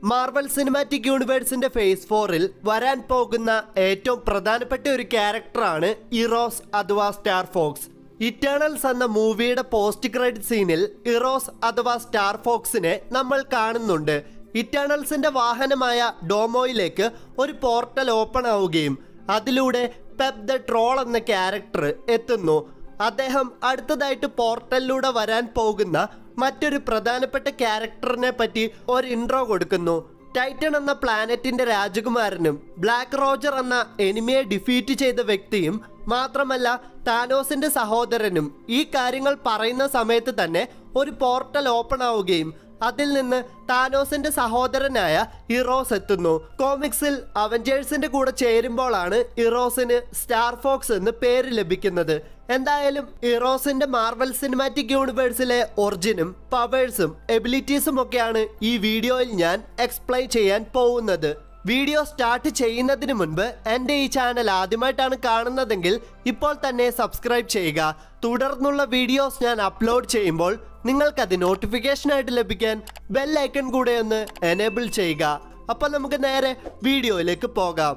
Marvel cinematic യൂണിവേഴ്സിന്റെ face ഫോറിൽ വരാൻ പോകുന്ന ഏറ്റവും പ്രധാനപ്പെട്ട ഒരു ക്യാരക്ടറാണ് ഇറോസ് അഥവാ സ്റ്റാർ ഫോക്സ് ഇറ്റേണൽസ് എന്ന മൂവിയുടെ പോസ്റ്റ് ക്രെഡിറ്റ് സീനിൽ ഇറോസ് അഥവാ സ്റ്റാർ ഫോക്സിനെ നമ്മൾ കാണുന്നുണ്ട് ഇറ്റേണൽസിന്റെ വാഹനമായ ഡോമോയിലേക്ക് ഒരു പോർട്ടൽ ഓപ്പൺ ആവുകയും അതിലൂടെ പെപ് ദ ട്രോൾ എന്ന ക്യാരക്ടർ എത്തുന്നു അദ്ദേഹം അടുത്തതായിട്ട് പോർട്ടലിലൂടെ വരാൻ പോകുന്ന മറ്റൊരു പ്രധാനപ്പെട്ട ക്യാരക്ടറിനെ പറ്റി ഒരു ഇൻട്രോ കൊടുക്കുന്നു ടൈറ്റൺ എന്ന പ്ലാനറ്റിന്റെ രാജകുമാരനും ബ്ലാക്ക് റോജർ എന്ന എനിമിയെ ഡിഫീറ്റ് ചെയ്ത വ്യക്തിയും മാത്രമല്ല താനോസിന്റെ സഹോദരനും ഈ കാര്യങ്ങൾ പറയുന്ന സമയത്ത് തന്നെ ഒരു പോർട്ടൽ ഓപ്പൺ ആവുകയും അതിൽ നിന്ന് താനോസിന്റെ സഹോദരനായ ഇറോസ് എത്തുന്നു കോമിക്സിൽ അവഞ്ചേഴ്സിന്റെ കൂടെ ചേരുമ്പോഴാണ് ഇറോസിന് സ്റ്റാർ ഫോക്സ് എന്ന് പേര് ലഭിക്കുന്നത് എന്തായാലും ഇറോസിന്റെ മാർവൽ സിനിമാറ്റിക് യൂണിവേഴ്സിലെ ഒറിജിനും പവേഴ്സും എബിലിറ്റീസും ഒക്കെയാണ് ഈ വീഡിയോയിൽ ഞാൻ എക്സ്പ്ലെയിൻ ചെയ്യാൻ പോകുന്നത് വീഡിയോ സ്റ്റാർട്ട് ചെയ്യുന്നതിന് മുൻപ് എൻ്റെ ഈ ചാനൽ ആദ്യമായിട്ടാണ് കാണുന്നതെങ്കിൽ ഇപ്പോൾ തന്നെ സബ്സ്ക്രൈബ് ചെയ്യുക തുടർന്നുള്ള വീഡിയോസ് ഞാൻ അപ്ലോഡ് ചെയ്യുമ്പോൾ നിങ്ങൾക്കത് നോട്ടിഫിക്കേഷനായിട്ട് ലഭിക്കാൻ ബെൽ ഐക്കൺ കൂടെ ഒന്ന് എനേബിൾ ചെയ്യുക അപ്പോൾ നമുക്ക് നേരെ വീഡിയോയിലേക്ക് പോകാം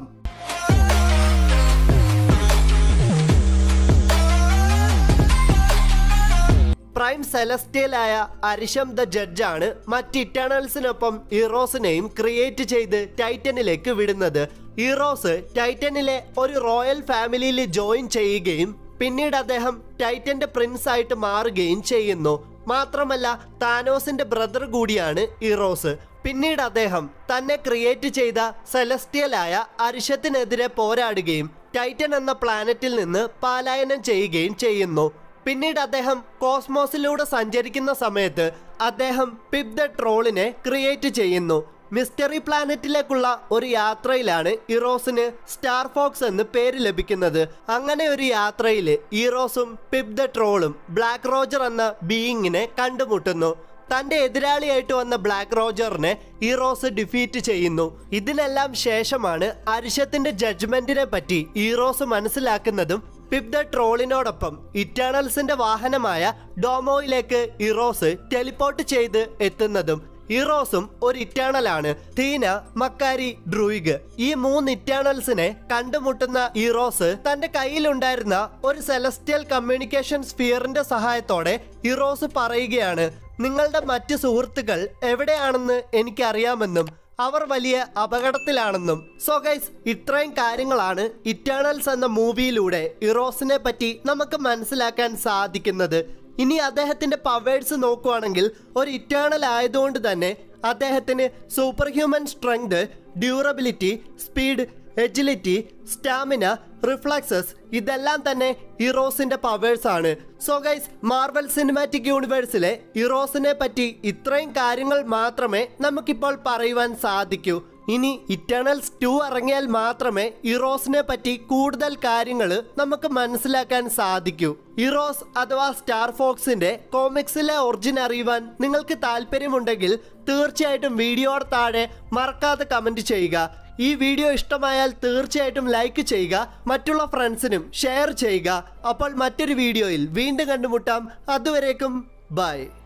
പ്രൈം സെലസ്റ്റിയലായ അരിഷം ദ ജഡ്ജാണ് മറ്റ് ഇറ്റേണൽസിനൊപ്പം ഇറോസിനെയും ക്രിയേറ്റ് ചെയ്ത് ടൈറ്റനിലേക്ക് വിടുന്നത് ഇറോസ് ടൈറ്റനിലെ ഒരു റോയൽ ഫാമിലിയിൽ ജോയിൻ ചെയ്യുകയും പിന്നീട് അദ്ദേഹം ടൈറ്റന്റെ പ്രിൻസ് ആയിട്ട് മാറുകയും ചെയ്യുന്നു മാത്രമല്ല താനോസിന്റെ ബ്രദർ കൂടിയാണ് ഇറോസ് പിന്നീട് അദ്ദേഹം തന്നെ ക്രിയേറ്റ് ചെയ്ത സെലസ്റ്റിയലായ അരിഷത്തിനെതിരെ പോരാടുകയും ടൈറ്റൻ എന്ന പ്ലാനറ്റിൽ നിന്ന് പലായനം ചെയ്യുകയും ചെയ്യുന്നു പിന്നീട് അദ്ദേഹം കോസ്മോസിലൂടെ സഞ്ചരിക്കുന്ന സമയത്ത് അദ്ദേഹം പിപ് ദ ട്രോളിനെ ക്രിയേറ്റ് ചെയ്യുന്നു മിസ്റ്ററി പ്ലാനറ്റിലേക്കുള്ള ഒരു യാത്രയിലാണ് ഇറോസിന് സ്റ്റാർ ഫോക്സ് എന്ന് പേര് ലഭിക്കുന്നത് അങ്ങനെ ഒരു യാത്രയിൽ ഇറോസും പിപ് ദ ട്രോളും ബ്ലാക്ക് റോജർ എന്ന ബീയിങ്ങിനെ കണ്ടുമുട്ടുന്നു തന്റെ എതിരാളിയായിട്ട് വന്ന ബ്ലാക്ക് റോജറിനെ ഈറോസ് ഡിഫീറ്റ് ചെയ്യുന്നു ഇതിനെല്ലാം ശേഷമാണ് അരിശത്തിന്റെ ജഡ്ജ്മെന്റിനെ പറ്റി ഈറോസ് മനസ്സിലാക്കുന്നതും പിപ് ദ ട്രോളിനോടൊപ്പം ഇറ്റേണൽസിന്റെ വാഹനമായ ഡോമോയിലേക്ക് ഇറോസ് ടെലിപ്പോർട്ട് ചെയ്ത് എത്തുന്നതും ഇറോസും ഒരു ഇറ്റേണലാണ് തീന മക്കാരി ഡ്രൂയിഗ് ഈ മൂന്ന് ഇറ്റേണൽസിനെ കണ്ടുമുട്ടുന്ന ഇറോസ് തന്റെ കയ്യിലുണ്ടായിരുന്ന ഒരു സെലസ്റ്റിയൽ കമ്മ്യൂണിക്കേഷൻ സ്ഫിയറിന്റെ സഹായത്തോടെ ഇറോസ് പറയുകയാണ് നിങ്ങളുടെ മറ്റ് സുഹൃത്തുക്കൾ എവിടെയാണെന്ന് എനിക്കറിയാമെന്നും അവർ വലിയ അപകടത്തിലാണെന്നും സോ ഗൈസ് ഇത്രയും കാര്യങ്ങളാണ് ഇറ്റേണൽസ് എന്ന മൂവിയിലൂടെ ഇറോസിനെ പറ്റി നമുക്ക് മനസ്സിലാക്കാൻ സാധിക്കുന്നത് ഇനി അദ്ദേഹത്തിന്റെ പവേഴ്സ് നോക്കുവാണെങ്കിൽ ഒരു ഇറ്റേണൽ ആയതുകൊണ്ട് തന്നെ അദ്ദേഹത്തിന് super human strength durability speed agility stamina reflexes ഇതെല്ലാം തന്നെ ഇറോസിന്റെ പവേഴ്സ് ആണ് സോ ഗൈസ് മാർവൽ സിനിമാറ്റിക് യൂണിവേഴ്സിലെ ഇറോസിനെ പറ്റി ഇത്രയും കാര്യങ്ങൾ മാത്രമേ നമുക്കിപ്പോൾ പറയുവാൻ സാധിക്കൂ ഇനി ഇറ്റേണൽസ് ടു ഇറങ്ങിയാൽ മാത്രമേ ഇറോസിനെ പറ്റി കൂടുതൽ കാര്യങ്ങൾ നമുക്ക് മനസ്സിലാക്കാൻ സാധിക്കൂ ഇറോസ് അഥവാ സ്റ്റാർ ഫോക്സിന്റെ കോമിക്സിലെ ഒറിജിൻ അറിയുവാൻ നിങ്ങൾക്ക് താല്പര്യമുണ്ടെങ്കിൽ തീർച്ചയായിട്ടും വീഡിയോയുടെ താഴെ മറക്കാതെ കമന്റ് ചെയ്യുക ഈ വീഡിയോ ഇഷ്ടമായാൽ തീർച്ചയായിട്ടും ലൈക്ക് ചെയ്യുക മറ്റുള്ള ഫ്രണ്ട്സിനും ഷെയർ ചെയ്യുക അപ്പോൾ മറ്റൊരു വീഡിയോയിൽ വീണ്ടും കണ്ടുമുട്ടാം അതുവരേക്കും ബൈ